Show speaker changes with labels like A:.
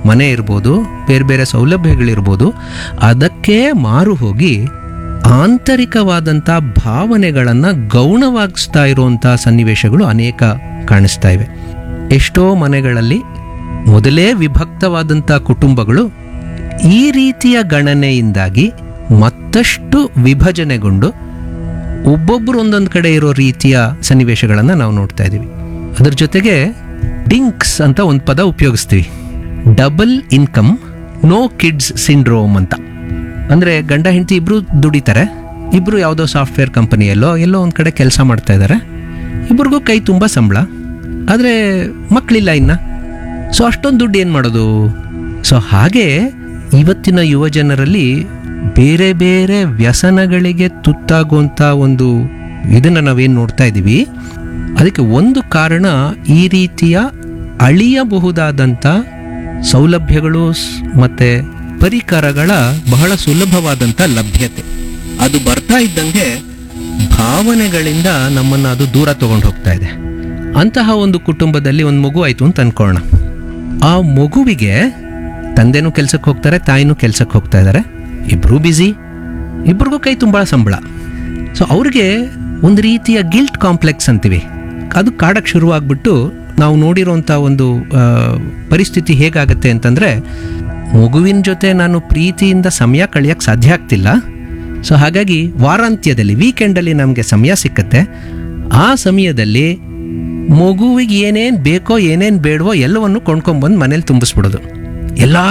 A: ಮನೆ ಇರ್ಬೋದು ಬೇರೆ ಬೇರೆ ಸೌಲಭ್ಯಗಳಿರ್ಬೋದು ಅದಕ್ಕೆ ಮಾರು ಹೋಗಿ ಆಂತರಿಕವಾದಂಥ ಭಾವನೆಗಳನ್ನು ಗೌಣವಾಗಿಸ್ತಾ ಇರುವಂಥ ಸನ್ನಿವೇಶಗಳು ಅನೇಕ ಕಾಣಿಸ್ತಾ ಇವೆ ಎಷ್ಟೋ ಮನೆಗಳಲ್ಲಿ ಮೊದಲೇ ವಿಭಕ್ತವಾದಂಥ ಕುಟುಂಬಗಳು ಈ ರೀತಿಯ ಗಣನೆಯಿಂದಾಗಿ ಮತ್ತಷ್ಟು ವಿಭಜನೆಗೊಂಡು ಒಬ್ಬೊಬ್ಬರು ಒಂದೊಂದು ಕಡೆ ಇರೋ ರೀತಿಯ ಸನ್ನಿವೇಶಗಳನ್ನು ನಾವು ನೋಡ್ತಾ ಇದ್ದೀವಿ ಅದ್ರ ಜೊತೆಗೆ ಡಿಂಕ್ಸ್ ಅಂತ ಒಂದು ಪದ ಉಪಯೋಗಿಸ್ತೀವಿ double income no kids syndrome ಅಂತ ಅಂದರೆ ಗಂಡ ಹೆಂಡತಿ ಇಬ್ಬರು ದುಡಿತಾರೆ ಇಬ್ಬರು ಯಾವುದೋ ಸಾಫ್ಟ್ವೇರ್ ಕಂಪನಿಯಲ್ಲೋ ಎಲ್ಲೋ ಒಂದು ಕಡೆ ಕೆಲಸ ಮಾಡ್ತಾ ಇದ್ದಾರೆ ಇಬ್ರಿಗೂ ಕೈ ತುಂಬ ಸಂಬಳ ಆದರೆ ಮಕ್ಕಳಿಲ್ಲ ಇನ್ನು ಸೊ ಅಷ್ಟೊಂದು ದುಡ್ಡು ಏನು ಮಾಡೋದು ಸೊ ಹಾಗೆ ಇವತ್ತಿನ ಯುವ ಜನರಲ್ಲಿ ಬೇರೆ ಬೇರೆ ವ್ಯಸನಗಳಿಗೆ ತುತ್ತಾಗುವಂಥ ಒಂದು ಇದನ್ನು ನಾವೇನು ನೋಡ್ತಾ ಇದ್ದೀವಿ ಅದಕ್ಕೆ ಒಂದು ಕಾರಣ ಈ ರೀತಿಯ ಅಳಿಯಬಹುದಾದಂಥ ಸೌಲಭ್ಯಗಳು ಸ್- ಮತ್ತೆ ಪರಿಕರಗಳ ಬಹಳ ಸುಲಭವಾದಂಥ ಲಭ್ಯತೆ ಅದು ಬರ್ತಾ ಇದ್ದಂಗೆ ಭಾವನೆಗಳಿಂದ ನಮ್ಮನ್ನು ಅದು ದೂರ ತಗೊಂಡು ಹೋಗ್ತಾ ಇದೆ ಅಂತಹ ಒಂದು ಕುಟುಂಬದಲ್ಲಿ ಒಂದು ಮಗು ಆಯಿತು ಅಂತ ಅನ್ಕೊಳ್ಳೋಣ ಆ ಮಗುವಿಗೆ ತಂದೆನೂ ಕೆಲ್ಸಕ್ಕೆ ಹೋಗ್ತಾರೆ ತಾಯಿನೂ ಕೆಲ್ಸಕ್ಕೆ ಹೋಗ್ತಾ ಇದ್ದಾರೆ ಇಬ್ಬರೂ ಬ್ಯುಸಿ ಇಬ್ರಿಗೂ ಕೈ ತುಂಬ ಸಂಬಳ ಸೊ ಅವ್ರಿಗೆ ಒಂದು ರೀತಿಯ ಗಿಲ್ಟ್ ಕಾಂಪ್ಲೆಕ್ಸ್ ಅಂತೀವಿ ಅದು ಕಾಡಕ್ಕೆ ಶುರುವಾಗ್ಬಿಟ್ಟು ನಾವು ನೋಡಿರೋಂಥ ಒಂದು ಆ, ಪರಿಸ್ಥಿತಿ ಹೇಗಾಗತ್ತೆ ಅಂತಂದರೆ ಮಗುವಿನ ಜೊತೆ ನಾನು ಪ್ರೀತಿಯಿಂದ ಸಮಯ ಕಳೆಯೋಕ್ಕೆ ಸಾಧ್ಯ ಆಗ್ತಿಲ್ಲ ಸೊ ಹಾಗಾಗಿ ವಾರಾಂತ್ಯದಲ್ಲಿ ವೀಕೆಂಡಲ್ಲಿ ನಮಗೆ ಸಮಯ ಸಿಕ್ಕತ್ತೆ ಆ ಸಮಯದಲ್ಲಿ ಮಗುವಿಗೆ ಏನೇನು ಬೇಕೋ ಏನೇನು ಬೇಡವೋ ಎಲ್ಲವನ್ನು ಕೊಂಡ್ಕೊಂಬಂದು ಮನೇಲಿ ತುಂಬಿಸ್ಬಿಡೋದು ಎಲ್ಲ